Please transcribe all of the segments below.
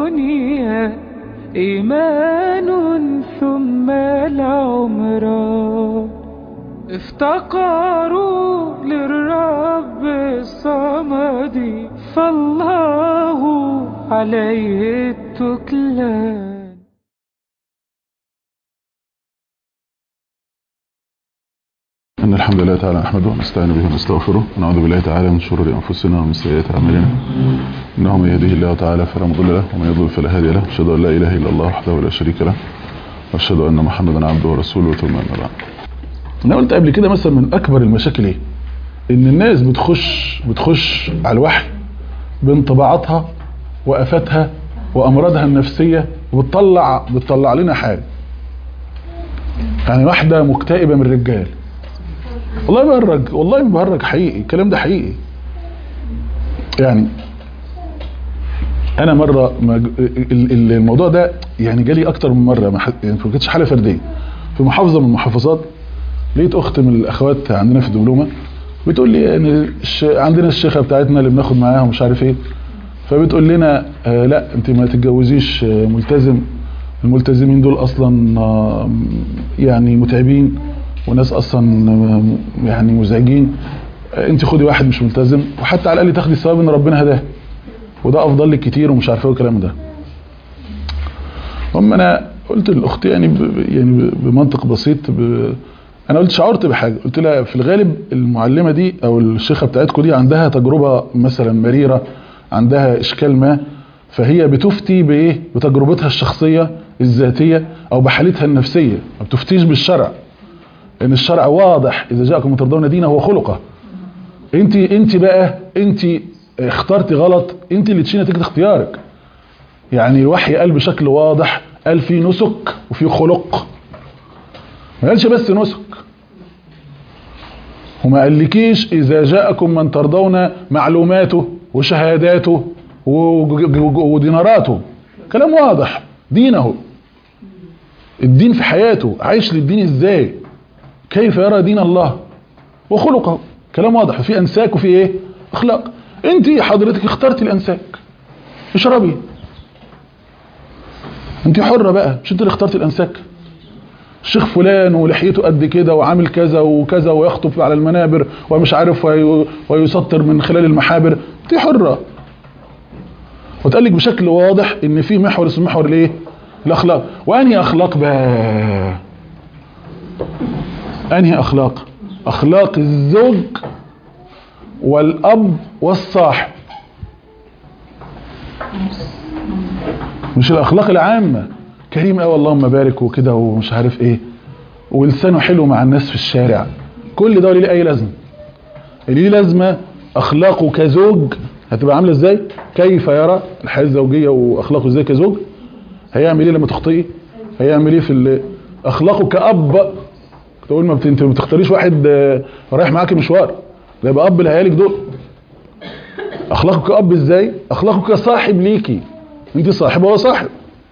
الدنيا إيمان ثم العمران افتقروا للرب الصمد فالله عليه التكلان إن الحمد لله تعالى نحمده ونستعين به ونستغفره ونعوذ بالله تعالى من شرور أنفسنا ومن سيئات أعمالنا إنه من يهده الله تعالى فلا مضل له ومن يضلل فلا هادي له أشهد أن لا إله إلا الله وحده لا شريك له وأشهد أن محمدا عبده ورسوله ثم أما بعد أنا قلت قبل كده مثلا من أكبر المشاكل إيه؟ إن الناس بتخش بتخش على الوحي بانطباعاتها وآفاتها وأمراضها النفسية وبتطلع بتطلع لنا حاجة يعني واحدة مكتئبة من الرجال والله بهرج والله بهرج حقيقي الكلام ده حقيقي يعني انا مره ما ج- ال- ال- الموضوع ده يعني جالي اكتر من مره ما ح- يعني ما كانتش حاله فرديه في محافظه من المحافظات لقيت اخت من الاخوات عندنا في الدبلومه بتقول لي ان الش... عندنا الشيخه بتاعتنا اللي بناخد معاها ومش عارف ايه فبتقول لنا آه لا انت ما تتجوزيش آه ملتزم الملتزمين دول اصلا آه يعني متعبين وناس اصلا آه، يعني مزعجين آه انت خدي واحد مش ملتزم وحتى على الاقل تاخدي الثواب ان ربنا هداه وده افضل لك كتير ومش عارف ايه الكلام ده هم انا قلت لاختي يعني ب... يعني ب- بمنطق بسيط ب... انا قلت شعرت بحاجه قلت لها في الغالب المعلمه دي او الشيخه بتاعتكم دي عندها تجربه مثلا مريره عندها اشكال ما فهي بتفتي بايه بتجربتها الشخصيه الذاتيه او بحالتها النفسيه ما بتفتيش بالشرع لان الشرع واضح اذا جاءكم من ترضون دينه وخلقه انت انت بقى انت اخترتي غلط انت اللي تشيل نتيجه اختيارك يعني الوحي قال بشكل واضح قال في نسك وفي خلق ما قالش بس نسك وما قالكيش اذا جاءكم من ترضون معلوماته وشهاداته وج- وج- وديناراته كلام واضح دينه الدين في حياته عايش للدين ازاي كيف يرى دين الله وخلقه كلام واضح في انساك وفي ايه اخلاق انت حضرتك اخترتي الانساك اشربي انت حرة بقى مش انت اللي اخترتي الانساك الشيخ فلان ولحيته قد كده وعامل كذا وكذا ويخطب على المنابر ومش عارف وي- ويسطر من خلال المحابر انت حرة وتقال لك بشكل واضح ان في محور اسمه محور الايه الاخلاق وانهي اخلاق بقى انهي اخلاق اخلاق الزوج والاب والصاحب مش الاخلاق العامه كريم قوي اللهم بارك وكده ومش عارف ايه ولسانه حلو مع الناس في الشارع كل ده ليه اي لازمه ليه لازمه اخلاقه كزوج هتبقى عامله ازاي كيف يرى الحياه الزوجيه واخلاقه ازاي كزوج هيعمل ايه لما تخطئي هيعمل ايه في ال- اخلاقه كاب تقول ما بت- انت ما بتختاريش واحد آه، رايح معاكي مشوار ده يبقى اب العيالك دول اخلاقه كاب ازاي اخلاقه كصاحب ليكي انت صاحبه وهو صاحب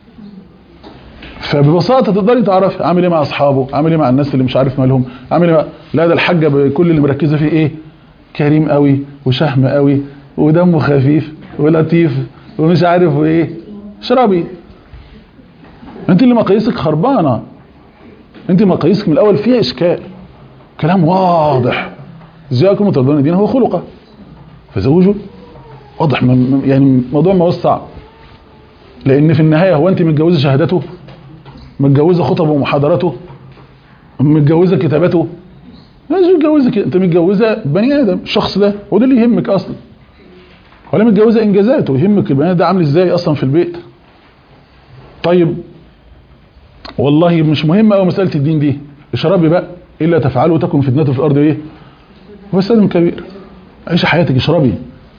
فببساطه تقدري تعرفي عامل ايه مع اصحابه عامل ايه مع الناس اللي مش عارف مالهم عامل ايه مع... لا ده الحاجه بكل اللي مركزه فيه ايه كريم قوي وشهم قوي ودمه خفيف ولطيف ومش عارف ايه اشربي انت اللي مقاييسك خربانه انت مقاييسك من الاول فيها اشكال كلام واضح جاءكم ترضون دينه هو خلقه فزوجه واضح من من- يعني موضوع ما هو صعب لان في النهايه هو انت متجوزه شهادته متجوزه خطبه ومحاضراته متجوزه كتاباته لا مش متجوزه كده انت متجوزه بني ادم الشخص ده هو ده اللي يهمك اصلا ولا متجوزه انجازاته يهمك البني آدم ده عامل ازاي اصلا في البيت طيب والله مش مهم قوي مساله الدين دي اشربي بقى الا تفعلوا تكن فتنه في الارض ايه وفساد كبير عيشي حياتك اشربي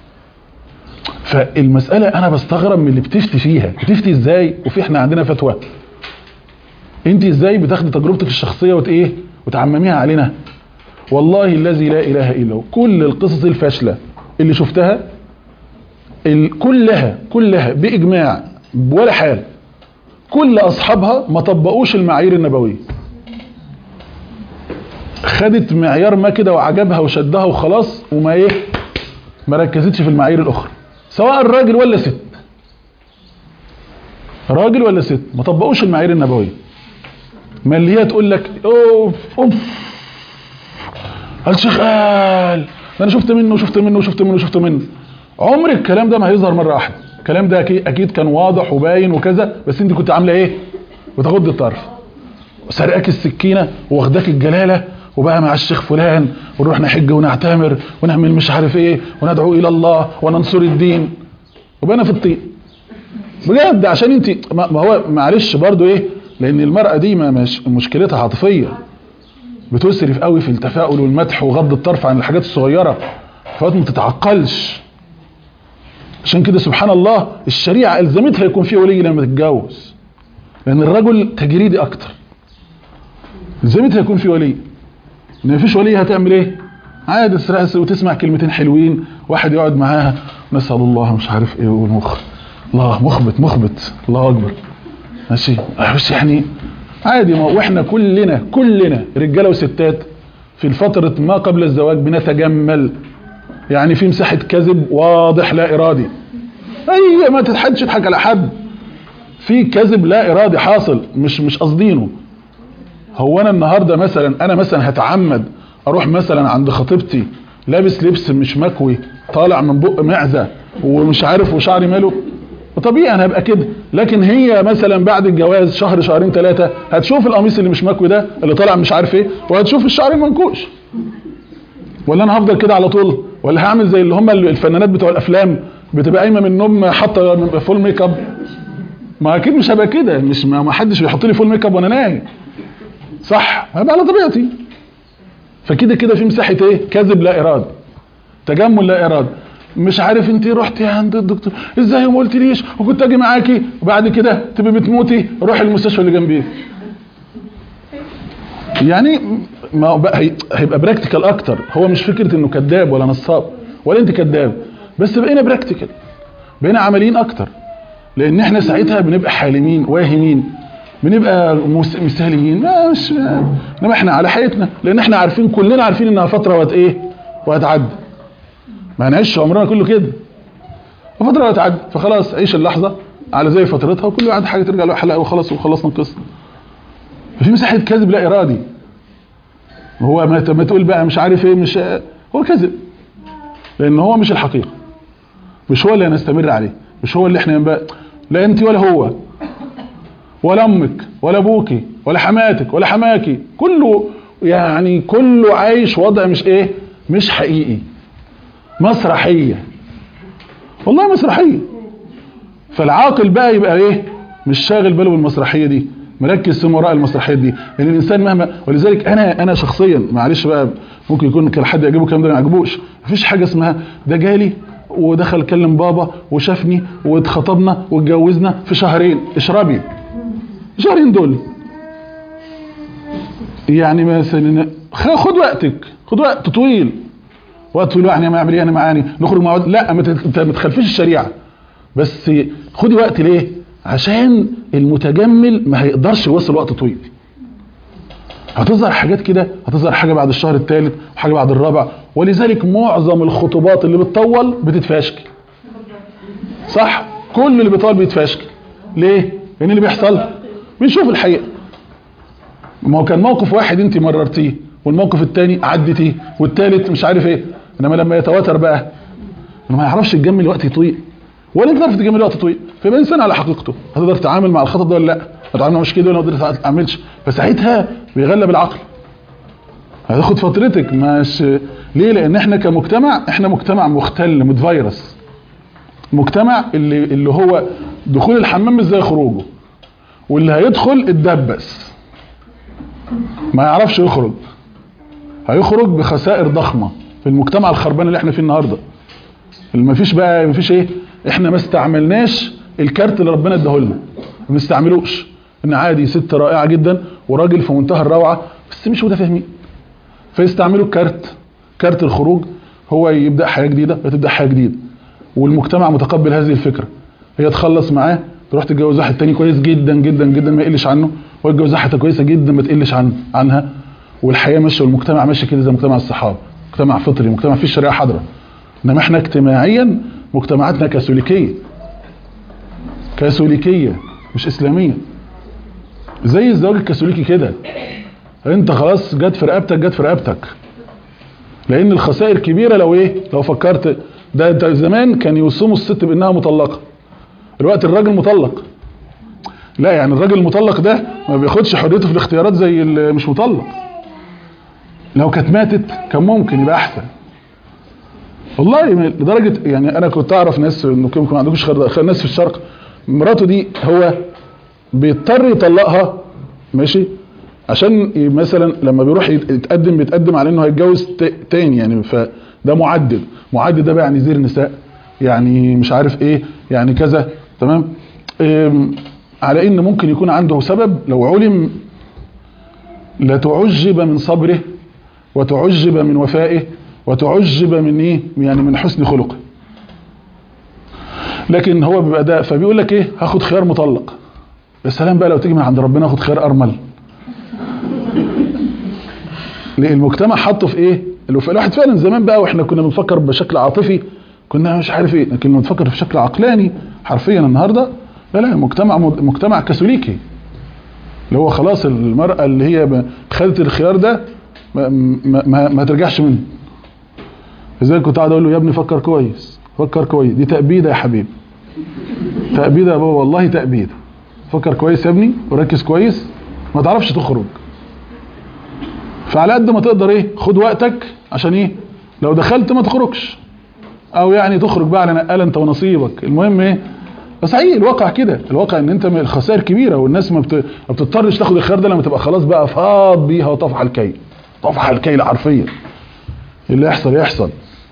فالمسألة أنا بستغرب من اللي بتفتي فيها بتفتي إزاي وفي إحنا عندنا فتوى أنت إزاي بتاخدي تجربتك الشخصية وت إيه وتعمميها علينا والله الذي لا إله إلا هو كل القصص الفاشلة اللي شفتها ال- كلها كلها بإجماع ولا حال كل أصحابها ما طبقوش المعايير النبوية خدت معيار ما كده وعجبها وشدها وخلاص وما ايه ما ركزتش في المعايير الاخرى سواء الراجل ولا ست راجل ولا ست ما طبقوش المعايير النبويه ما اللي هي تقول لك اوف اوف الشيخ قال ده انا شفت منه وشفت منه وشفت منه وشفت منه عمر الكلام ده ما هيظهر مره واحده الكلام ده اكيد اكيد كان واضح وباين وكذا بس انت كنت عامله ايه بتغض الطرف سرقاك السكينه واخداك الجلاله وبقى مع الشيخ فلان ونروح نحج ونعتمر ونعمل مش عارف ايه وندعو الى الله وننصر الدين وبقينا في الطين بجد عشان انت ما ما هو معلش برضو ايه لان المرأة دي ما مش مشكلتها عاطفية بتسرف قوي في التفاؤل والمدح وغض الطرف عن الحاجات الصغيرة فوقت ما تتعقلش عشان كده سبحان الله الشريعة الزمتها يكون في ولي لما تتجوز لان الرجل تجريدي اكتر الزمتها يكون في ولي ان مفيش ولي هتعمل ايه عادي تسرق وتسمع كلمتين حلوين واحد يقعد معاها نسأل الله مش عارف ايه والمخ الله مخبت مخبت الله اكبر ماشي بس يعني عادي ما واحنا كلنا كلنا رجاله وستات في فترة ما قبل الزواج بنتجمل يعني في مساحة كذب واضح لا ارادي اي ما تتحدش تضحك على حد في كذب لا ارادي حاصل مش مش قصدينه هو انا النهارده مثلا انا مثلا هتعمد اروح مثلا عند خطيبتي لابس لبس مش مكوي طالع من بق معزه ومش عارف وشعري ماله طبيعي انا هبقى كده لكن هي مثلا بعد الجواز شهر شهرين ثلاثه هتشوف القميص اللي مش مكوي ده اللي طالع مش عارف ايه وهتشوف الشعر المنكوش ولا انا هفضل كده على طول ولا هعمل زي اللي هم الفنانات بتوع الافلام بتبقى قايمه من النوم حاطه فول ميك اب ما اكيد مش هبقى كده مش ما حدش بيحط لي فول ميك اب وانا نايم صح هبقى على طبيعتي فكده كده في مساحه ايه كذب لا ارادي تجمل لا ارادي مش عارف انت رحتي عند الدكتور ازاي وما قلتليش وكنت اجي معاكي وبعد كده تبقي بتموتي روحي المستشفى اللي جنبي يعني ما بقى هيبقى براكتيكال اكتر هو مش فكره انه كذاب ولا نصاب ولا انت كذاب بس بقينا براكتيكال بقينا عمليين اكتر لان احنا ساعتها بنبقى حالمين واهمين بنبقى مثاليين ما مش انما احنا على حياتنا لان احنا عارفين كلنا عارفين انها فتره وهت ايه وهتعدي ما هنعيش عمرنا كله كده وفتره وهتعدي فخلاص عيش اللحظه على زي فترتها وكل واحد حاجه ترجع له حلقه وخلاص وخلصنا القصه ففي مساحه كذب لا ارادي هو ما ما تقول بقى مش عارف ايه مش هو كذب لان هو مش الحقيقه مش هو اللي هنستمر عليه مش هو اللي احنا ينبقى لا انت ولا هو ولا امك ولا ابوكي ولا حماتك ولا حماكي كله يعني كله عايش وضع مش ايه مش حقيقي مسرحية والله مسرحية فالعاقل بقى يبقى ايه مش شاغل باله بالمسرحية دي مركز في وراء المسرحيات دي لان الانسان مهما ولذلك انا انا شخصيا معلش بقى ممكن يكون كان حد يعجبه الكلام ده ما يعجبوش مفيش حاجه اسمها ده جالي ودخل كلم بابا وشافني واتخطبنا واتجوزنا في شهرين اشربي شهرين دول يعني مثلا خد وقتك خد وقت طويل وقت طويل يعني ما اعمل ايه انا معاني نخرج مع بعض لا ما انت ما تخالفيش الشريعه بس خدي وقت ليه عشان المتجمل ما هيقدرش يوصل وقت طويل هتظهر حاجات كده هتظهر حاجه بعد الشهر الثالث وحاجه بعد الرابع ولذلك معظم الخطوبات اللي بتطول بتتفاشكل صح كل اللي بيطول بيتفاشكل ليه لان اللي بيحصل بنشوف الحقيقه ما هو كان موقف واحد انت مررتيه والموقف الثاني عدتيه والثالث مش عارف ايه انما لما يتواتر بقى انه ما يعرفش يتجمل وقت طويل ولا انت تعرف تجمل وقت طويل فيبقى انسان على حقيقته هتقدر تتعامل مع الخطب ده ولا لا هتتعامل مش كده ولا ما تقدر تعملش فساعتها بيغلب العقل هتاخد فترتك مش ليه لان احنا كمجتمع احنا مجتمع مختل متفيروس مجتمع اللي اللي هو دخول الحمام مش زي خروجه واللي هيدخل اتدبس ما يعرفش يخرج هيخرج بخسائر ضخمه في المجتمع الخربان اللي احنا فيه النهارده اللي ما فيش بقى ما فيش ايه احنا ما استعملناش الكارت اللي ربنا اداه لنا ما بنستعملوش ان عادي ست رائعه جدا وراجل في منتهى الروعه بس مش متفاهمين فيستعملوا الكارت كارت الخروج هو يبدا حياه جديده وتبدا حياه جديده والمجتمع متقبل هذه الفكره هي تخلص معاه تروح تتجوز واحد تاني كويس جدا جدا جدا ما يقلش عنه ويتجوز واحده كويسه جدا ما تقلش عن عنها والحياه ماشيه والمجتمع ماشي كده زي مجتمع الصحابه مجتمع فطري مجتمع فيه الشريعه حاضره انما احنا اجتماعيا مجتمعاتنا كاثوليكيه كاثوليكيه مش اسلاميه زي الزواج الكاثوليكي كده انت خلاص جت في رقبتك جت في رقبتك لان الخسائر كبيره لو ايه لو فكرت ده ده زمان كان يوصموا الست بانها مطلقه الوقت الراجل مطلق لا يعني الراجل المطلق ده ما بياخدش حريته في الاختيارات زي اللي مش مطلق لو كانت ماتت كان ممكن يبقى احسن والله لدرجه يعني انا كنت اعرف ناس انكم ما عندكوش خير خير ناس في الشرق مراته دي هو بيضطر يطلقها ماشي عشان ي- مثلا لما بيروح يت- يتقدم بيتقدم على انه هيتجوز ت- تاني يعني فده معدد معدد ده بقى يعني زير نساء يعني مش عارف ايه يعني كذا تمام إم، على ان ممكن يكون عنده سبب لو علم لتعجب من صبره وتعجب من وفائه وتعجب من ايه يعني من حسن خلقه لكن هو بيبقى ده فبيقول لك ايه هاخد خيار مطلق يا سلام بقى لو تيجي من عند ربنا اخد خيار ارمل ليه المجتمع حطه في ايه الوف- الواحد فعلا زمان بقى واحنا كنا بنفكر بشكل عاطفي كنا مش عارف ايه لكن لما نفكر في شكل عقلاني حرفيا النهارده لا لا مجتمع مجتمع كاثوليكي اللي هو خلاص المرأة اللي هي ب- خدت الخيار ده ما, ما, ما, ما ترجعش منه لذلك كنت قاعد اقول له يا ابني فكر كويس فكر كويس دي تأبيدة يا حبيبي تأبيدة يا بابا والله تأبيدة فكر كويس يا ابني وركز كويس ما تعرفش تخرج فعلى قد ما تقدر ايه خد وقتك عشان ايه لو دخلت ما تخرجش او يعني تخرج بقى على نقاله انت ونصيبك المهم ايه بس حقيقي الواقع كده الواقع ان انت الخسائر كبيره والناس ما, بت... ما بتضطرش تاخد الخيار ده لما تبقى خلاص بقى فاض بيها وطفح الكيل طفح الكيل حرفيا اللي يحصل يحصل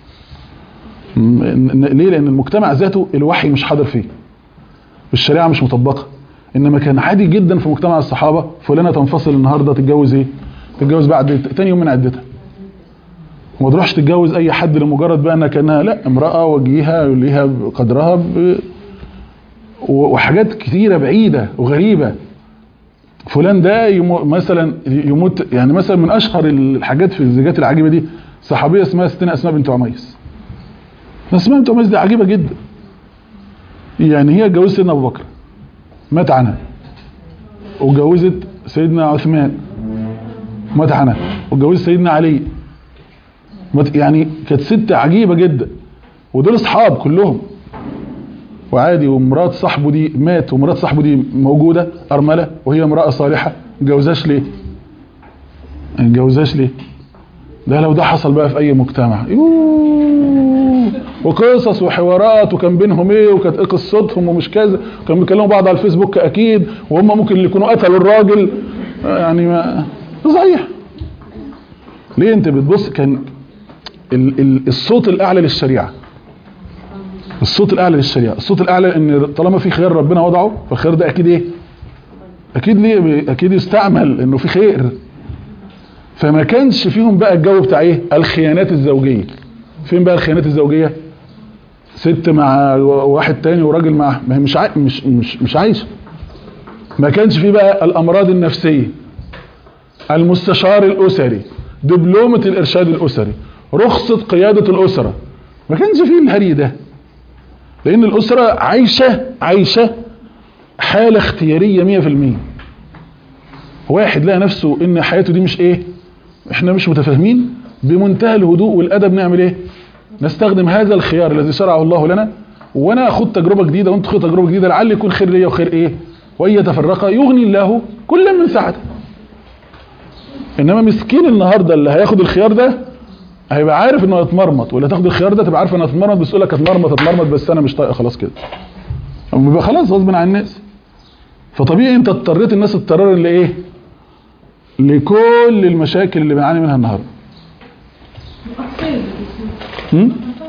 م- ن- ليه لان المجتمع ذاته الوحي مش حاضر فيه الشريعه مش مطبقه انما كان عادي جدا في مجتمع الصحابه فلانه تنفصل النهارده تتجوز ايه تتجوز بعد تاني يوم من عدتها وما تروحش تتجوز اي حد لمجرد بقى انها كانها لا امراه وجيها ليها قدرها ب... و- وحاجات كتيره بعيده وغريبه فلان ده يمو مثلا يموت يعني مثلا من اشهر الحاجات في الزيجات العجيبه دي صحابيه اسمها ستنا اسماء بنت عميس اسماء بنت عميس دي عجيبه جدا يعني هي اتجوزت سيدنا ابو بكر مات عنها وجوزت سيدنا عثمان مات عنها واتجوزت سيدنا علي مات يعني كانت ست عجيبه جدا ودول اصحاب كلهم وعادي ومرات صاحبه دي مات ومرات صاحبه دي موجوده ارمله وهي امراه صالحه ما اتجوزهاش ليه؟ ما اتجوزهاش ليه؟ ده لو ده حصل بقى في اي مجتمع يوه وقصص وحوارات وكان بينهم ايه وكانت ايه قصتهم ومش كذا كانوا بيكلموا بعض على الفيسبوك اكيد وهم ممكن اللي يكونوا قتلوا الراجل يعني ما صحيح ليه انت بتبص كان ال ال الصوت الاعلى للشريعه الصوت الاعلى للشريعه الصوت الاعلى ان طالما في خير ربنا وضعه فالخير ده اكيد ايه اكيد ليه اكيد يستعمل انه في خير فما كانش فيهم بقى الجو بتاع ايه الخيانات الزوجيه فين بقى الخيانات الزوجيه ست مع واحد تاني وراجل مع ما هي مش عاي... مش مش مش عايشه ما كانش فيه بقى الامراض النفسيه المستشار الاسري دبلومه الارشاد الاسري رخصه قياده الاسره ما كانش فيه الهري ده لان الاسره عايشه عايشه حاله اختياريه 100% واحد لقى نفسه ان حياته دي مش ايه احنا مش متفاهمين بمنتهى الهدوء والادب نعمل ايه نستخدم هذا الخيار الذي شرعه الله لنا وانا اخد تجربه جديده وانت خد تجربه جديده لعل يكون خير ليا وخير ايه وان يتفرقا يغني الله كلا من سعته انما مسكين النهارده اللي هياخد الخيار ده هيبقى عارف انه هيتمرمط واللي تاخد الخيار ده تبقى عارفه انها هتتمرمط بس تقول لك هتمرمط هتمرمط بس انا مش طايقه خلاص كده بيبقى خلاص غصب عن الناس فطبيعي انت اضطريت الناس اضطرار لايه لكل المشاكل اللي بنعاني منها النهارده هم؟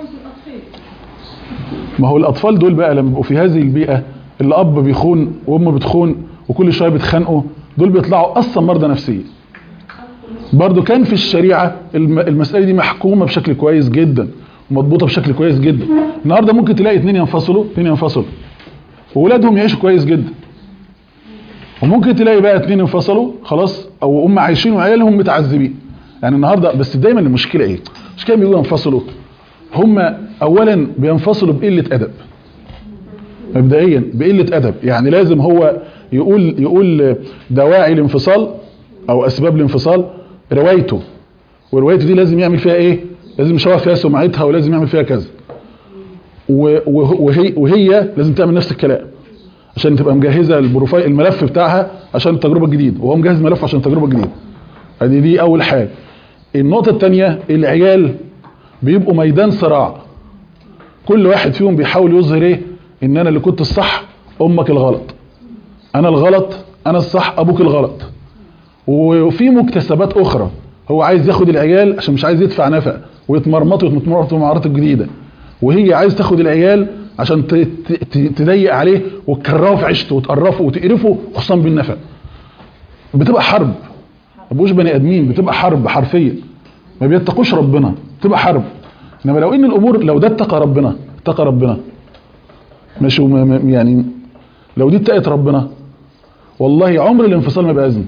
ما هو الاطفال دول بقى لما بيبقوا في هذه البيئه اللي اب بيخون وام بتخون وكل شويه بيتخانقوا دول بيطلعوا اصلا مرضى نفسيه برضو كان في الشريعه الم- المساله دي محكومه بشكل كويس جدا ومضبوطه بشكل كويس جدا النهارده ممكن تلاقي اتنين ينفصلوا اتنين ينفصلوا وولادهم يعيشوا كويس جدا وممكن تلاقي بقى اتنين انفصلوا خلاص او هم عايشين وعيالهم متعذبين يعني النهارده بس دايما المشكله ايه مش كده بيقولوا ينفصلوا هم اولا بينفصلوا بقله ادب مبدئيا بقله ادب يعني لازم هو يقول يقول دواعي الانفصال او اسباب الانفصال روايته وروايته دي لازم يعمل فيها ايه لازم يشوه فيها سمعتها ولازم يعمل فيها كذا و- وه- وهي وهي لازم تعمل نفس الكلام عشان تبقى مجهزه البروفايل الملف بتاعها عشان التجربه الجديده وهو مجهز ملف عشان التجربه الجديده ادي دي اول حاجه النقطه الثانيه العيال بيبقوا ميدان صراع كل واحد فيهم بيحاول يظهر ايه ان انا اللي كنت الصح امك الغلط انا الغلط انا الصح ابوك الغلط وفي مكتسبات اخرى هو عايز ياخد العيال عشان مش عايز يدفع نفقه ويتمرمطوا ويتمرمطوا مع مرات الجديده وهي عايز تاخد العيال عشان ت- ت- ت- تضيق عليه وتكرهه في عيشته وتقرفه وتقرفه خصوصا بالنفق بتبقى حرب ما بقوش بني ادمين بتبقى حرب حرفيا ما بيتقوش ربنا بتبقى حرب انما لو ان الامور لو ده اتقى ربنا اتقى ربنا ماشي وما- ما- يعني لو دي اتقت ربنا والله عمر الانفصال ما بقى ازمه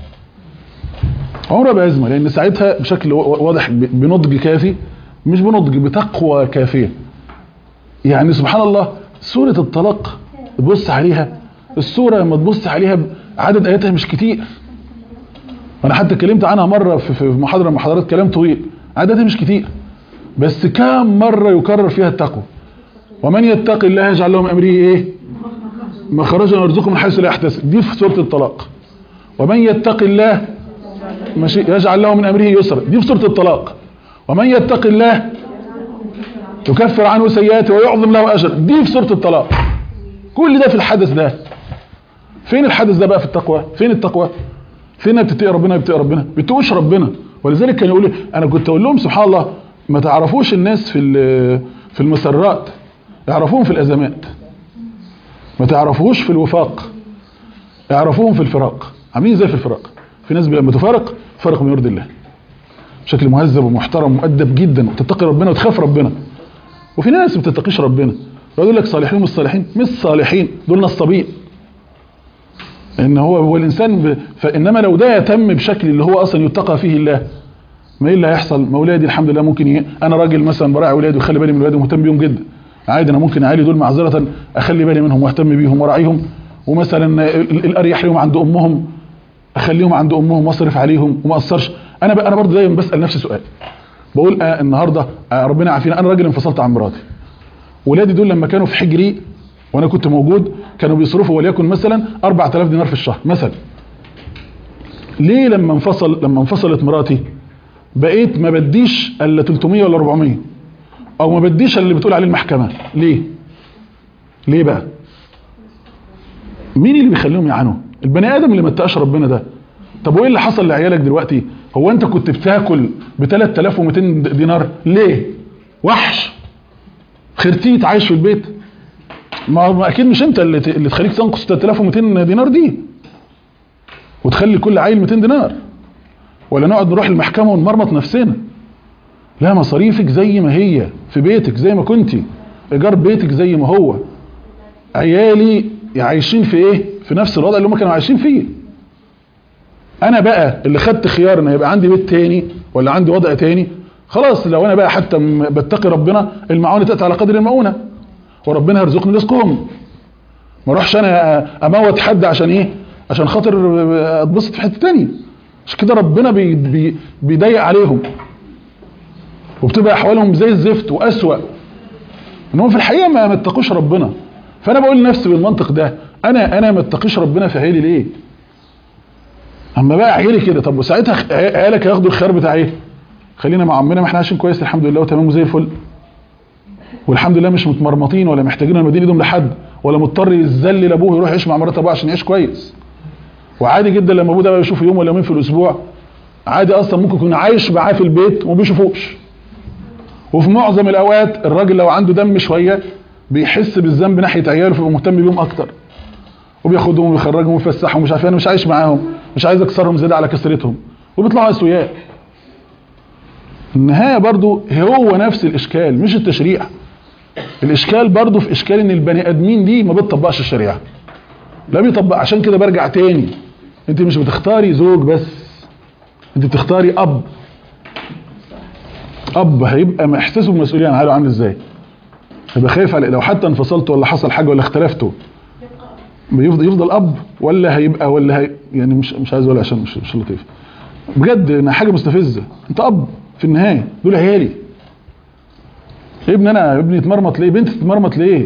عمره بقى ازمه لان ساعتها بشكل و- واضح ب- بنضج كافي مش بنضج بتقوى كافيه يعني سبحان الله سوره الطلاق تبص عليها السوره لما تبص عليها ب- عدد اياتها مش كتير وانا حتى اتكلمت عنها مره في في محاضره من محاضرات كلام طويل عددها مش كتير بس كام مره يكرر فيها التقوى ومن يتقي الله يجعل له من امره ايه مخرجا ويرزقه من حيث لا يحتسب دي في سوره الطلاق ومن يتقي الله ماشي يجعل له من امره يسرا دي في سوره الطلاق ومن يتق الله يكفر عنه سيئاته ويعظم له اجر دي في سوره الطلاق كل ده في الحدث ده فين الحدث ده بقى في التقوى فين التقوى فين بتتقي ربنا بتتقي ربنا بتقوش ربنا ولذلك كان يقول انا كنت اقول لهم سبحان الله ما تعرفوش الناس في ال- في المسرات يعرفوهم في الازمات ما تعرفوش في الوفاق يعرفوهم في الفراق عاملين ازاي في الفراق في ناس لما تفارق فرق من يرضي الله بشكل مهذب ومحترم ومؤدب جدا وتتقي ربنا وتخاف ربنا وفي ناس ما بتتقيش ربنا يقول لك صالحين مش صالحين مش صالحين دول نصابين ان هو هو الانسان ب... فانما لو ده يتم بشكل اللي هو اصلا يتقى فيه الله ما ايه اللي هيحصل ما اولادي الحمد لله ممكن ي... انا راجل مثلا براعي اولادي وخلي بالي من اولادي ومهتم بيهم جدا عادي انا ممكن اعالي دول معذره اخلي بالي منهم واهتم بيهم وراعيهم ومثلا ال- الاريح لهم عند امهم اخليهم عند امهم واصرف عليهم وما اقصرش انا بقى انا برضه دايما بسال نفسي سؤال بقول آه النهارده آه ربنا يعافينا انا راجل انفصلت عن مراتي ولادي دول لما كانوا في حجري وانا كنت موجود كانوا بيصرفوا وليكن مثلا 4000 دينار في الشهر مثلا ليه لما انفصل لما انفصلت مراتي بقيت ما بديش الا 300 ولا 400 او ما بديش اللي بتقول عليه المحكمه ليه ليه بقى مين اللي بيخليهم يعانوا البني ادم اللي ما اتقاش ربنا ده طب وايه اللي حصل لعيالك دلوقتي هو انت كنت بتاكل ب 3200 دينار ليه وحش خرتيت عايش في البيت ما ما اكيد مش انت اللي ت- اللي تخليك تنقص 3200 دينار دي وتخلي كل عيل 200 دينار ولا نقعد نروح المحكمه ونمرمط نفسنا لا مصاريفك زي ما هي في بيتك زي ما كنتي ايجار بيتك زي ما هو عيالي عايشين في ايه في نفس الوضع اللي هم كانوا عايشين فيه انا بقى اللي خدت خيار ان يبقى عندي بيت تاني ولا عندي وضع تاني خلاص لو انا بقى حتى م- بتقي ربنا المعونه تاتي على قدر المؤونه وربنا هيرزقني رزقهم ما اروحش انا اموت حد عشان ايه عشان خاطر اتبسط في حته تانية مش كده ربنا بي بي بيضيق عليهم وبتبقى احوالهم زي الزفت واسوأ ان هم في الحقيقه ما ما اتقوش ربنا فانا بقول لنفسي بالمنطق ده انا انا ما اتقيش ربنا في عيالي ليه اما بقى عيالي كده طب وساعتها خ- عيالك هياخدوا الخيار بتاع ايه خلينا مع عمنا ما احنا عايشين كويس الحمد لله وتمام وزي الفل والحمد لله مش متمرمطين ولا محتاجين المدينه ايدهم لحد ولا مضطر يذلل ابوه يروح يعيش مع مرات ابوه عشان يعيش كويس وعادي جدا لما ابوه ده بقى يشوفه يوم ولا يومين في الاسبوع عادي اصلا ممكن يكون عايش معاه في البيت وما بيشوفوش وفي معظم الاوقات الراجل لو عنده دم شويه بيحس بالذنب ناحيه عياله فيبقى مهتم بيهم اكتر وبياخدهم ويخرجهم ويفسحهم مش عارف إيه، انا مش عايش معاهم مش عايز اكسرهم زياده على كسرتهم وبيطلعوا اسوياء النهايه برضو هو نفس الاشكال مش التشريع الاشكال برضو في اشكال ان البني ادمين دي ما بتطبقش الشريعه لا بيطبق عشان كده برجع تاني انت مش بتختاري زوج بس انت بتختاري اب اب هيبقى احساسه بالمسؤوليه عن حاله عامل ازاي هيبقى خايف على لو حتى انفصلت ولا حصل حاجه ولا اختلفتوا يفضل يفضل اب ولا هيبقى ولا هي يعني مش مش عايز اقول عشان مش مش لطيف بجد إنها حاجه مستفزه انت اب في النهايه دول عيالي يا ابني انا يا ابني اتمرمط ليه بنتي تتمرمط ليه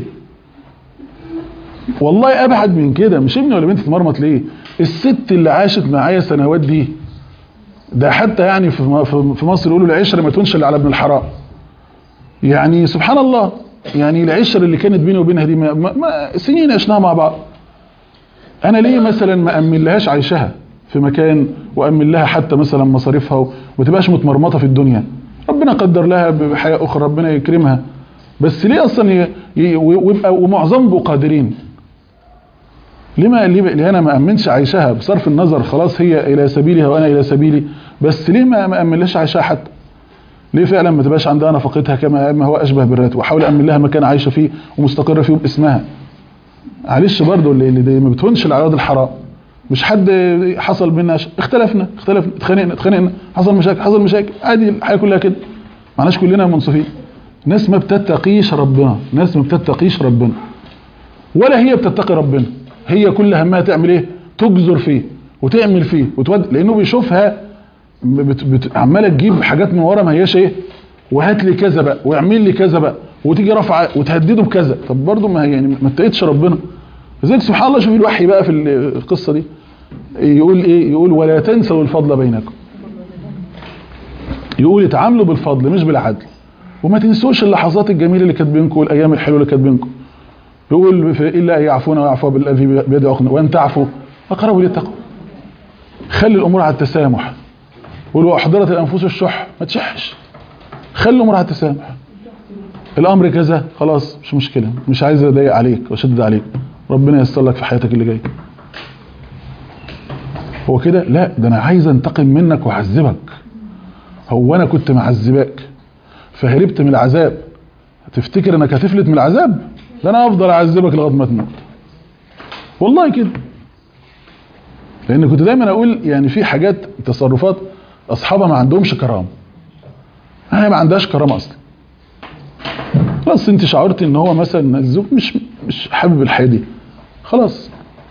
والله ابعد من كده مش ابني ولا بنتي تتمرمط ليه الست اللي عاشت معايا سنوات دي ده حتى يعني في م- في- في مصر يقولوا العشره ما تنشل على ابن الحرام يعني سبحان الله يعني العشره اللي كانت بيني وبينها دي ما ما ما سنين عشناها مع بعض انا ليه مثلا ما امن لهاش عيشها في مكان وامن لها حتى مثلا مصاريفها وما تبقاش متمرمطه في الدنيا ربنا قدر لها بحياه اخرى ربنا يكرمها بس ليه اصلا ي- ي- ويبقى ومعظمهم بيبقوا قادرين ليه ما ليه ليه انا ما امنش عيشها بصرف النظر خلاص هي الى سبيلها وانا الى سبيلي بس ليه ما ما امنلهاش عيشها حتى ليه فعلا ما تبقاش عندها نفقتها كما ما هو اشبه بالراتب واحاول امن لها مكان عايشه فيه ومستقره فيه باسمها معلش برضه اللي اللي دي ما بتهونش الاعراض الحرام مش حد حصل بينا ش- اختلفنا اختلفنا اتخانقنا اتخانقنا حصل مشاكل حصل مشاكل عادي الحياه كلها كده معناش كلنا منصفين ناس ما بتتقيش ربنا ناس ما بتتقيش ربنا ولا هي بتتقي ربنا هي كل همها تعمل ايه تجزر فيه وتعمل فيه وتود لانه بيشوفها بت... بت... عماله تجيب حاجات من ورا ما هياش ايه وهات لي كذا بقى واعمل لي كذا بقى وتيجي رافعه وتهدده بكذا طب برضه ما هي يعني ما اتقيتش ربنا لذلك سبحان الله شوف الوحي بقى في ال- القصه دي يقول ايه يقول ولا تنسوا الفضل بينكم يقول اتعاملوا بالفضل مش بالعدل وما تنسوش اللحظات الجميله اللي كانت بينكم والايام الحلوه اللي كانت بينكم يقول في الا ان يعفون ويعفو بالذي بيده عقد وان تعفوا اقرب للتقوى خلي الامور على التسامح ولو احضرت الانفس الشح ما تشحش خلي الامور على التسامح الامر كذا خلاص مش مشكله مش عايز اضايق عليك واشدد عليك ربنا ييسر لك في حياتك اللي جايه هو كده لا ده انا عايز انتقم منك واعذبك هو انا كنت معذبك فهربت من العذاب تفتكر انك هتفلت من العذاب ده انا افضل اعذبك لغايه ما تموت والله كده لان كنت دايما اقول يعني في حاجات تصرفات اصحابها ما عندهمش كرامه هي ما عندهاش كرامه اصلا خلاص انت شعرت ان هو مثلا الزوج مش مش حابب الحياه دي خلاص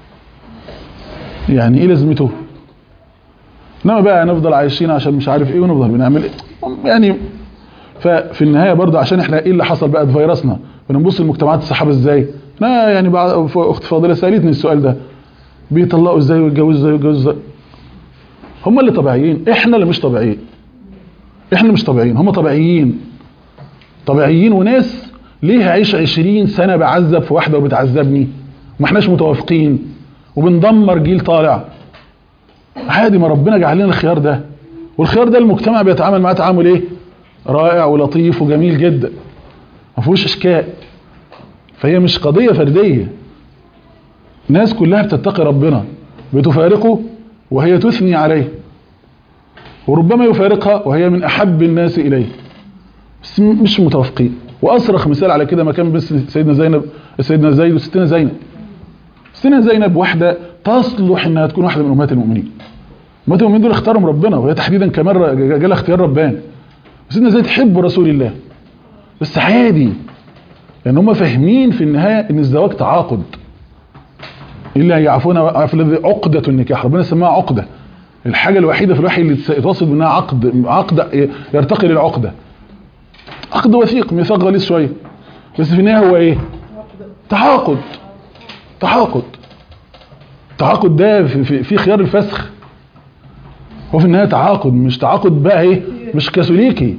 يعني ايه لازمته انما بقى نفضل عايشين عشان مش عارف ايه ونفضل بنعمل ايه يعني ففي النهايه برضه عشان احنا ايه اللي حصل بقى فيروسنا بنبص لمجتمعات الصحابه ازاي انا يعني بعد اخت فاضله سالتني السؤال ده بيطلقوا ازاي ويتجوزوا ازاي ويتجوزوا ازاي هم اللي طبيعيين احنا اللي مش طبيعيين احنا اللي مش طبيعيين هم طبيعيين طبيعيين وناس ليه هعيش 20 سنه بعذب في واحده وبتعذبني وما احناش متوافقين وبندمر جيل طالع عادي ما ربنا جعل لنا الخيار ده والخيار ده المجتمع بيتعامل معاه تعامل ايه رائع ولطيف وجميل جدا ما فيهوش اشكال فهي مش قضيه فرديه ناس كلها بتتقي ربنا بتفارقه وهي تثني عليه وربما يفارقها وهي من احب الناس اليه بس م- مش متوافقين واصرخ مثال على كده ما كان بس سيدنا زينب سيدنا زيد وستنا زينب ستنا زينب واحده تصلح انها تكون واحده من امهات المؤمنين امهات المؤمنين دول اختارهم ربنا وهي تحديدا كمان ر- جالها اختيار رباني سيدنا زيد حب رسول الله بس عادي لان هم فاهمين في النهايه ان الزواج تعاقد الا ان يعفون ويعفو الذي عقده النكاح ربنا سماها عقده الحاجه الوحيده في الوحي اللي يتوصل منها عقد عقد يرتقي للعقده عقد وثيق ميثاق غليظ شويه بس في النهايه هو ايه تعاقد تعاقد تعاقد ده في, في, في خيار الفسخ هو في النهايه تعاقد مش تعاقد بقى ايه مش كاثوليكي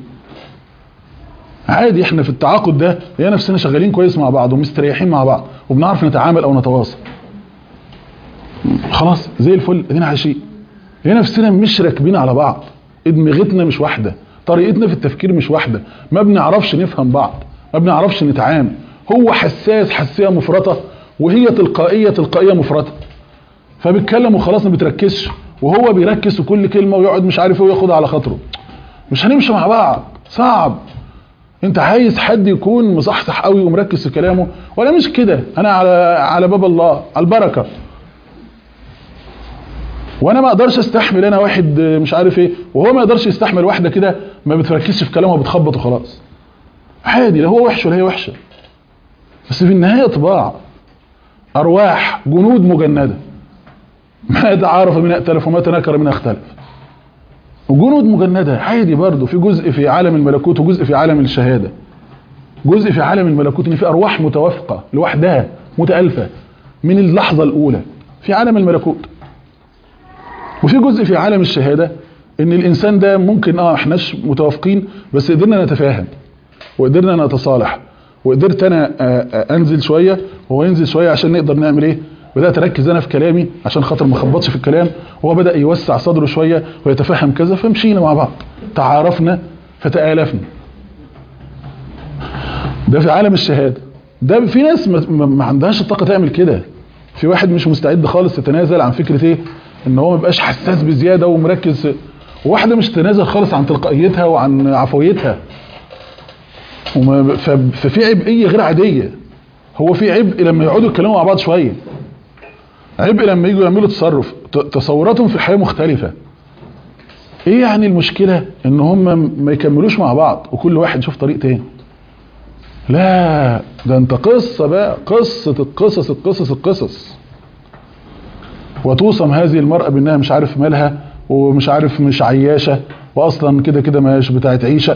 عادي احنا في التعاقد ده هي نفسنا شغالين كويس مع بعض ومستريحين مع بعض وبنعرف نتعامل او نتواصل خلاص زي الفل ادينا عايشين هي نفسنا مش راكبين على بعض ادمغتنا مش واحده طريقتنا في التفكير مش واحده ما بنعرفش نفهم بعض ما بنعرفش نتعامل هو حساس حساسيه مفرطه وهي تلقائيه تلقائيه مفرطه فبيتكلم وخلاص ما بتركزش وهو بيركز في كل كلمه ويقعد مش عارف ايه وياخدها على خاطره مش هنمشي مع بعض صعب انت عايز حد يكون مصحصح قوي ومركز في كلامه ولا مش كده انا على على باب الله على البركه وانا ما اقدرش استحمل انا واحد مش عارف ايه وهو ما يقدرش يستحمل واحده كده ما بتركزش في كلامه وبتخبط وخلاص عادي لا هو وحش ولا هي وحشه بس في النهايه طباع ارواح جنود مجنده ما تعارف من ائتلف وما تناكر من اختلف وجنود مجنده عادي برضه في جزء في عالم الملكوت وجزء في عالم الشهاده جزء في عالم الملكوت ان في ارواح متوافقه لوحدها متالفه من اللحظه الاولى في عالم الملكوت وفي جزء في عالم الشهاده ان الانسان ده ممكن اه احناش متوافقين بس قدرنا نتفاهم وقدرنا نتصالح وقدرت انا آه، آه، انزل شويه وهو ينزل شويه عشان نقدر نعمل ايه بدات اركز انا في كلامي عشان خاطر ما اخبطش في الكلام وهو بدا يوسع صدره شويه ويتفهم كذا فمشينا مع بعض تعارفنا فتآلفنا ده في عالم الشهاده ده في ناس ما, ما- ما عندهاش الطاقه تعمل كده في واحد مش مستعد خالص يتنازل عن فكره ايه ان هو ما يبقاش حساس بزياده ومركز وواحده مش تنازل خالص عن تلقائيتها وعن عفويتها وما ف- ففي عبئيه غير عاديه هو في عبء لما يقعدوا يتكلموا مع بعض شويه عبء لما يجوا يعملوا تصرف ت- تصوراتهم في الحياه مختلفه ايه يعني المشكله ان هم ما يكملوش مع بعض وكل واحد يشوف طريق تاني لا ده انت قصه بقى قصه القصص القصص القصص وتوصم هذه المرأة بانها مش عارف مالها ومش عارف مش عياشة واصلا كده كده مش بتاعت عيشة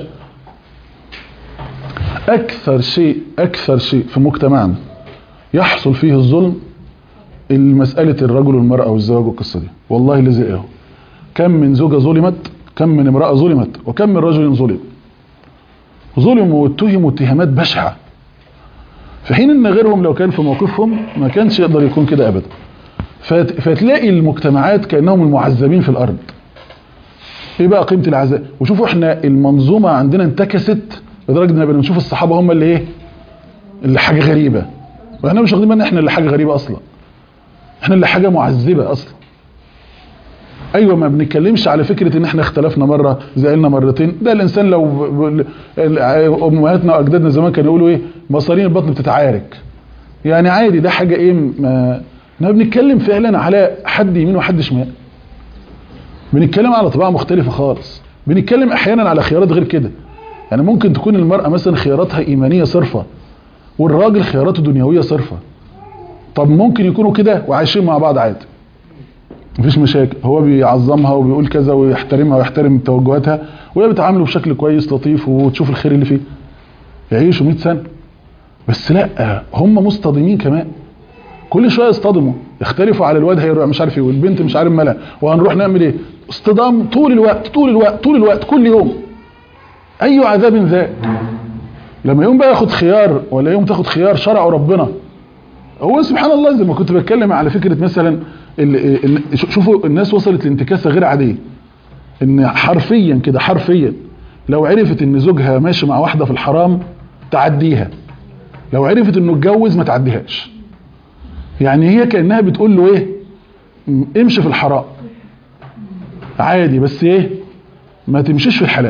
اكثر شيء اكثر شيء في مجتمعنا يحصل فيه الظلم المسألة الرجل والمرأة والزواج والقصة دي والله اللي زي اهو كم من زوجة ظلمت كم من امرأة ظلمت وكم من رجل ظلم ظلموا واتهموا اتهامات بشعة في حين ان غيرهم لو كان في موقفهم ما كانش يقدر يكون كده ابدا فت- فتلاقي المجتمعات كانهم المعذبين في الارض ايه بقى قيمه العذاب وشوفوا احنا المنظومه عندنا انتكست لدرجه ان بنشوف الصحابه هم اللي ايه اللي حاجه غريبه واحنا مش واخدين بالنا احنا اللي حاجه غريبه اصلا احنا اللي حاجه معذبه اصلا ايوه ما بنتكلمش على فكره ان احنا اختلفنا مره زعلنا مرتين ده الانسان لو ب- ب- ال- امهاتنا واجدادنا زمان كانوا يقولوا ايه مصارين البطن بتتعارك يعني عادي ده حاجه ايه ما احنا بنتكلم فعلا على حد يمين وحد شمال بنتكلم على طباع مختلفه خالص بنتكلم احيانا على خيارات غير كده يعني ممكن تكون المراه مثلا خياراتها ايمانيه صرفه والراجل خياراته دنيويه صرفه طب ممكن يكونوا كده وعايشين مع بعض عادي مفيش مشاكل هو بيعظمها وبيقول كذا ويحترمها ويحترم توجهاتها وهي بتعامله بشكل كويس لطيف وتشوف الخير اللي فيه يعيشوا 100 سنه بس لا هم مصطدمين كمان كل شويه يصطدموا يختلفوا على الواد هيروح مش عارف ايه والبنت مش عارف مالها وهنروح نعمل ايه اصطدام طول الوقت طول الوقت طول الوقت كل يوم اي عذاب ذاك لما يوم بقى ياخد خيار ولا يوم تاخد خيار شرعه ربنا هو سبحان الله زي ما كنت بتكلم على فكره مثلا ال- ال- شوفوا الناس وصلت لانتكاسه غير عاديه ان حرفيا كده حرفيا لو عرفت ان زوجها ماشي مع واحده في الحرام تعديها لو عرفت انه اتجوز ما تعديهاش يعني هي كانها بتقول له ايه م- امشي في الحرام عادي بس ايه ما تمشيش في الحلال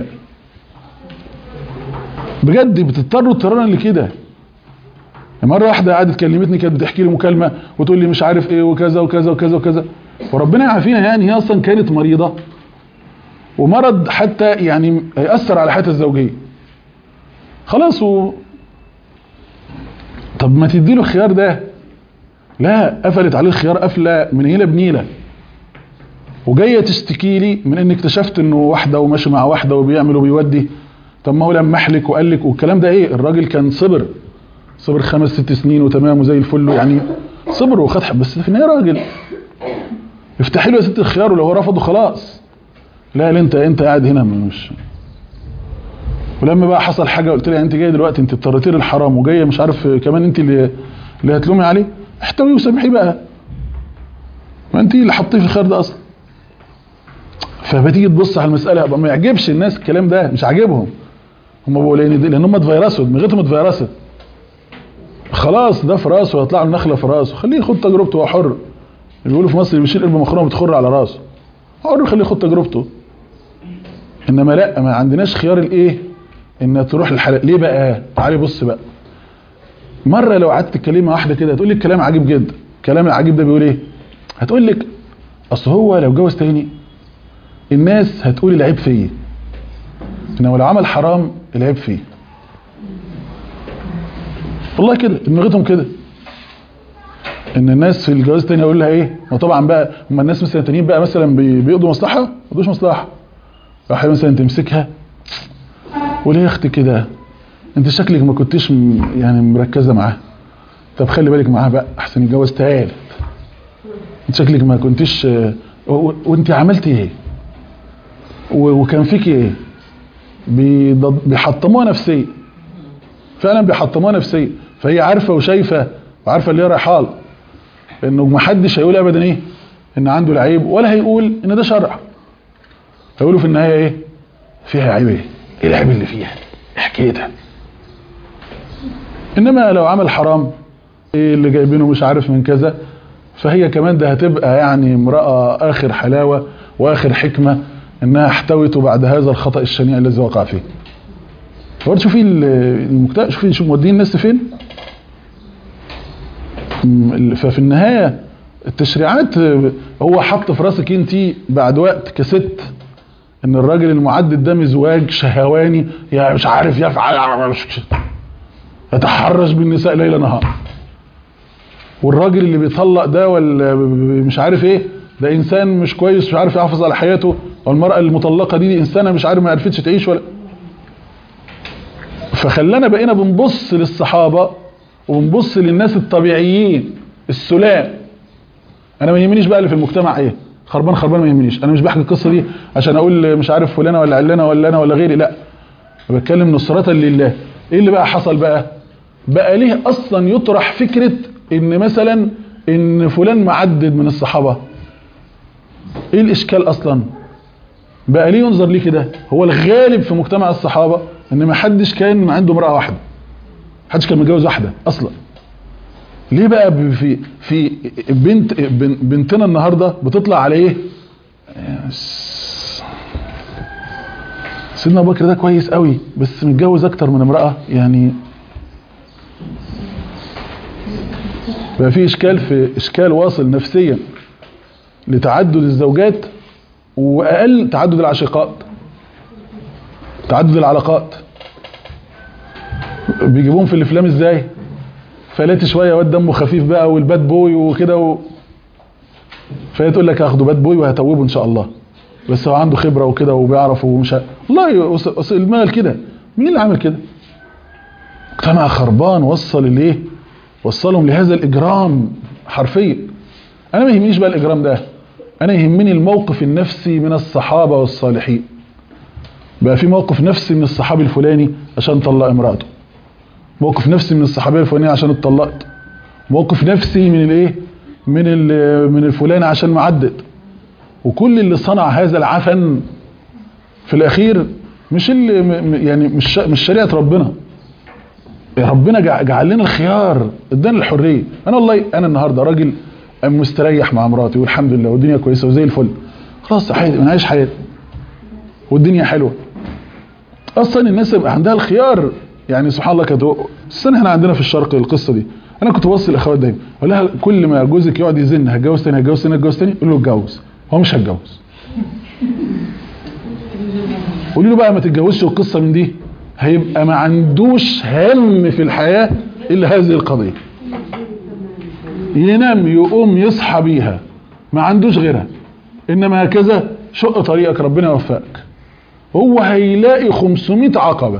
بجد بتضطروا اضطرارا لكده مرة واحدة قعدت كلمتني كانت بتحكي لي مكالمة وتقول لي مش عارف ايه وكذا وكذا وكذا وكذا وربنا يعافينا يعني هي اصلا كانت مريضة ومرض حتى يعني هيأثر على حياتها الزوجية خلاص و... طب ما تديله الخيار ده لا قفلت عليه الخيار قفله من هيله بنيله وجايه تشتكي لي من ان اكتشفت انه واحده وماشي مع واحده وبيعمل وبيودي طب ما هو لمح لك وقال لك والكلام ده ايه الراجل كان صبر صبر خمس ست سنين وتمام وزي الفل يعني صبر وخد حق بس في النهايه راجل افتحي له يا ست الخيار ولو هو رفضه خلاص لا لا انت انت قاعد هنا مش ولما بقى حصل حاجه قلت لها انت جايه دلوقتي انت اضطريتي للحرام وجايه مش عارف كمان انت اللي اللي هتلومي عليه احتوي وسامحيه بقى ما انت اللي حطيه في الخير ده اصلا فبتيجي تبص على المساله بقى ما يعجبش الناس الكلام ده مش عاجبهم هم بيقولوا لان دي- لان هم اتفيرسوا دماغتهم اتفيرست خلاص ده في راسه هيطلع له نخله في راسه خليه ياخد تجربته هو حر اللي بيقولوا في مصر اللي بيشيل قلب مخرومه بتخر على راسه حر خليه ياخد تجربته انما لا ما عندناش خيار الايه ان تروح للحلال ليه بقى تعالي بص بقى مره لو قعدت تتكلمي مع واحده كده هتقول لك كلام عجيب جدا الكلام العجيب ده بيقول ايه هتقول لك اصل هو لو جوز تاني الناس هتقول العيب فيا انما لو عمل حرام العيب فيه والله كده دماغتهم كده ان الناس في الجواز التاني يقول لها ايه وطبعا بقى هم الناس مثلا التانيين بقى مثلا بي- بيقضوا مصلحه ما بيقضوش مصلحه راح مثلا تمسكها وليه يا اختي كده انت شكلك ما كنتش م- يعني مركزه معاه طب خلي بالك معاه بقى احسن يتجوز تالت انت شكلك ما كنتش آه، و- وانت عملتي ايه و- وكان فيكي ايه بيض- بيحطموها نفسيا فعلا بيحطموها نفسيا فهي عارفه وشايفه وعارفه اللي هي رايحه له انه ما حدش هيقول ابدا ايه ان عنده العيب ولا هيقول ان ده شرع هيقولوا في النهايه ايه فيها عيب ايه ايه العيب اللي فيها ايه حكايتها انما لو عمل حرام ايه اللي جايبينه مش عارف من كذا فهي كمان ده هتبقى يعني امرأة اخر حلاوة واخر حكمة انها احتوت بعد هذا الخطأ الشنيع الذي وقع فيه برضه شوفي ال- المجتمع شوفي شوفي مودين الناس فين م- ففي النهاية التشريعات آه، هو حط في راسك انت بعد وقت كست ان الراجل المعدد ده مزواج شهواني يا مش عارف يفعل يتحرش بالنساء ليل نهار والراجل اللي بيطلق ده ولا ب- ب- مش عارف ايه ده انسان مش كويس مش عارف يحافظ على حياته والمرأة المطلقة دي, دي انسانة مش عارف ما عرفتش تعيش ولا فخلانا بقينا بنبص للصحابة وبنبص للناس الطبيعيين السلام انا ما يهمنيش بقى اللي في المجتمع ايه خربان خربان ما يهمنيش انا مش بحكي القصة دي عشان اقول مش عارف فلانة ولا علانة ولا انا ولا غيري لا أنا بتكلم نصرة لله ايه اللي بقى حصل بقى بقى ليه اصلا يطرح فكرة ان مثلا ان فلان معدد من الصحابة ايه الاشكال اصلا بقى ليه ينظر ليه كده هو الغالب في مجتمع الصحابة ان ما حدش كان عنده امرأة واحدة حدش كان متجوز واحدة اصلا ليه بقى ب- في في بنت بن- بنتنا النهارده بتطلع على ايه يس. سيدنا ابو بكر ده كويس قوي بس متجوز اكتر من امرأة يعني بقى في اشكال في اشكال واصل نفسيا لتعدد الزوجات واقل تعدد العشيقات تعدد العلاقات بيجيبوهم في الافلام ازاي فلات شويه واد دمه خفيف بقى والباد بوي وكده و... فهي تقول لك هاخده باد بوي وهتوبه ان شاء الله بس هو عنده خبره وكده وبيعرف ومش ه... والله أص- أص- المال كده مين اللي عمل كده مجتمع خربان وصل الايه وصلهم لهذا الاجرام حرفيا انا ما يهمنيش بقى الاجرام ده انا يهمني الموقف النفسي من الصحابه والصالحين بقى في موقف نفسي من الصحابي الفلاني عشان طلق امراته موقف نفسي من الصحابيه الفلانيه عشان اتطلقت موقف نفسي من الايه من ال- من الفلاني عشان معدد وكل اللي صنع هذا العفن في الاخير مش اللي م- م- يعني مش ش- مش شريعه ربنا ربنا جع- جعل لنا الخيار ادانا الحريه انا والله انا النهارده راجل مستريح مع مراتي والحمد لله والدنيا كويسه وزي الفل خلاص حياتي انا عايش حياتي والدنيا حلوه اصلا الناس يبقى عندها الخيار يعني سبحان الله كانت السنه احنا عندنا في الشرق القصه دي انا كنت بوصي الاخوات دايما اقول لها كل ما جوزك يقعد يزن هتجوز تاني هتجوز تاني هتجوز تاني قول له اتجوز هو مش هتجوز قولي له بقى ما تتجوزش القصه من دي هيبقى ما عندوش هم في الحياه الا هذه القضيه ينام يقوم يصحى بيها ما عندوش غيرها انما هكذا شق طريقك ربنا يوفقك هو هيلاقي 500 عقبة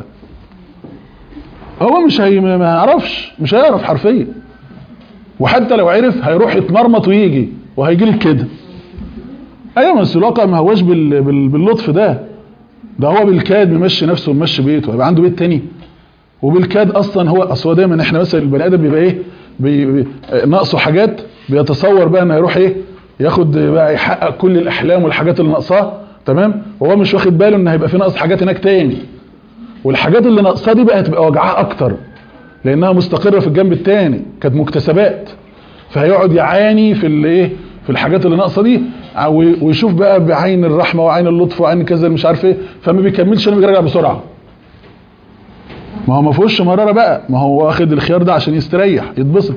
هو مش هي ما يعرفش مش هيعرف حرفيا وحتى لو عرف هيروح يتمرمط ويجي وهيجي لك كده ايوه ما السلاقه ما هواش بال... بال... باللطف ده ده هو بالكاد ممشي نفسه وممشي بيته هيبقى عنده بيت تاني وبالكاد اصلا هو اصل هو دايما احنا مثلا البني ادم بيبقى ايه بي... بي... ناقصه حاجات بيتصور بقى انه هيروح ايه ياخد بقى يحقق كل الاحلام والحاجات اللي ناقصاه تمام وهو مش واخد باله ان هيبقى في ناقص حاجات هناك تاني والحاجات اللي ناقصاه دي بقى هتبقى وجعاه اكتر لانها مستقره في الجنب التاني كانت مكتسبات فهيقعد يعاني في الايه في الحاجات اللي ناقصه دي ويشوف بقى بعين الرحمه وعين اللطف وعين كذا مش عارف ايه فما بيكملش انه بيرجع بسرعه ما هو ما فيهوش مراره بقى ما هو واخد الخيار ده عشان يستريح يتبسط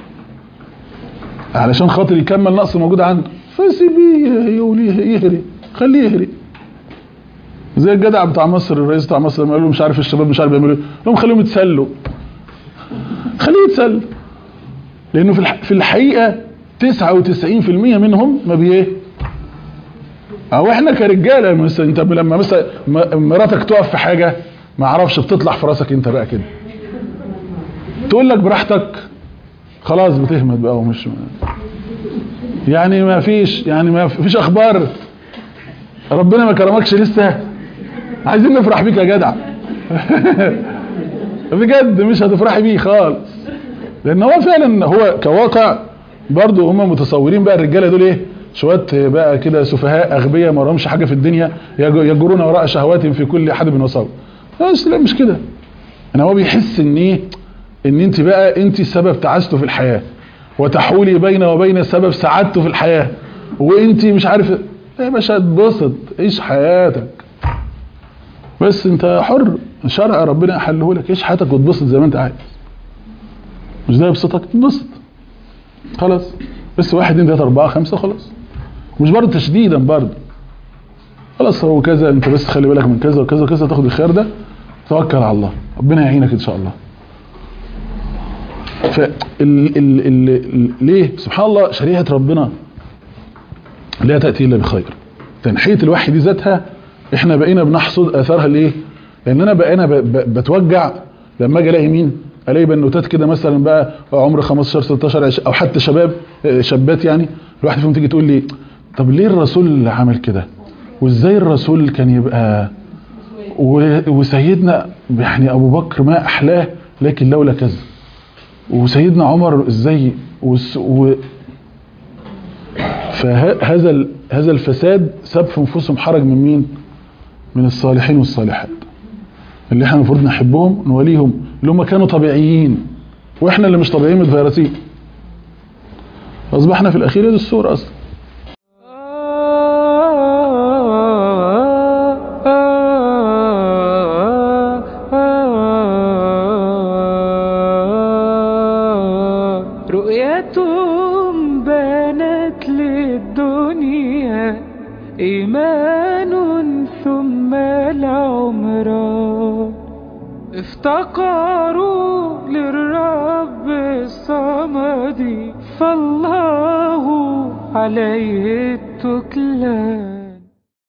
علشان خاطر يكمل نقص موجود عنده فسيبيه يوليه يهري خليه يهري زي الجدع بتاع مصر الرئيس بتاع مصر لما قال له مش عارف الشباب مش عارف بيعملوا ايه لهم خليهم يتسلوا خليه يتسلى لانه في الح- في الحقيقه 99% منهم ما بيه او احنا كرجاله مثلا انت لما مثلا م- مراتك تقف في حاجه ما اعرفش بتطلع في راسك انت بقى كده تقول لك براحتك خلاص بتهمد بقى ومش يعني ما فيش يعني ما فيش اخبار ربنا ما كرمكش لسه عايزين نفرح بيك يا جدع بجد مش هتفرحي بيه خالص لان هو فعلا هو كواقع برضو هم متصورين بقى الرجاله دول ايه شويه بقى كده سفهاء اغبياء ما لهمش حاجه في الدنيا يج- يجرون وراء شهواتهم في كل حدب وصوب بس لا مش كده انا هو بيحس ان ايه ان انت بقى انت سبب تعاسته في الحياه وتحولي بين وبين سبب سعادته في الحياه وانت مش عارف يا باشا اتبسط عيش حياتك بس انت حر شرع ربنا احله لك عيش حياتك واتبسط زي ما انت عايز مش ده يبسطك اتبسط خلاص بس واحد اتنين تلاته اربعه خمسه خلاص مش برضه تشديدا برضه خلاص هو كذا انت بس خلي بالك من كذا وكذا وكذا تاخد الخيار ده توكل على الله ربنا يعينك ان شاء الله ف ال ال ال ال ليه سبحان الله شريعه ربنا لا تاتي الا بخير تنحيه الوحي دي ذاتها احنا بقينا بنحصد اثارها ليه لان انا بقينا ب- ب- بتوجع لما اجي الاقي مين الاقي بنوتات كده مثلا بقى عمر 15 16 20 او حتى شباب آه، شابات يعني الواحد فيهم تيجي تقول لي طب ليه الرسول اللي عمل كده وازاي الرسول كان يبقى و- وسيدنا يعني ابو بكر ما احلاه لكن لولا كذا وسيدنا عمر ازاي وس- و فهذا ال- هذا الفساد ساب في نفوسهم حرج من مين من الصالحين والصالحات اللي احنا المفروض نحبهم نوليهم اللي هم كانوا طبيعيين واحنا اللي مش طبيعيين متفيرسين اصبحنا في الاخير دي الصوره اصلا رؤيتهم بانت للدنيا إيمان ثم العمران افتقروا للرب الصمد فالله عليه التكلان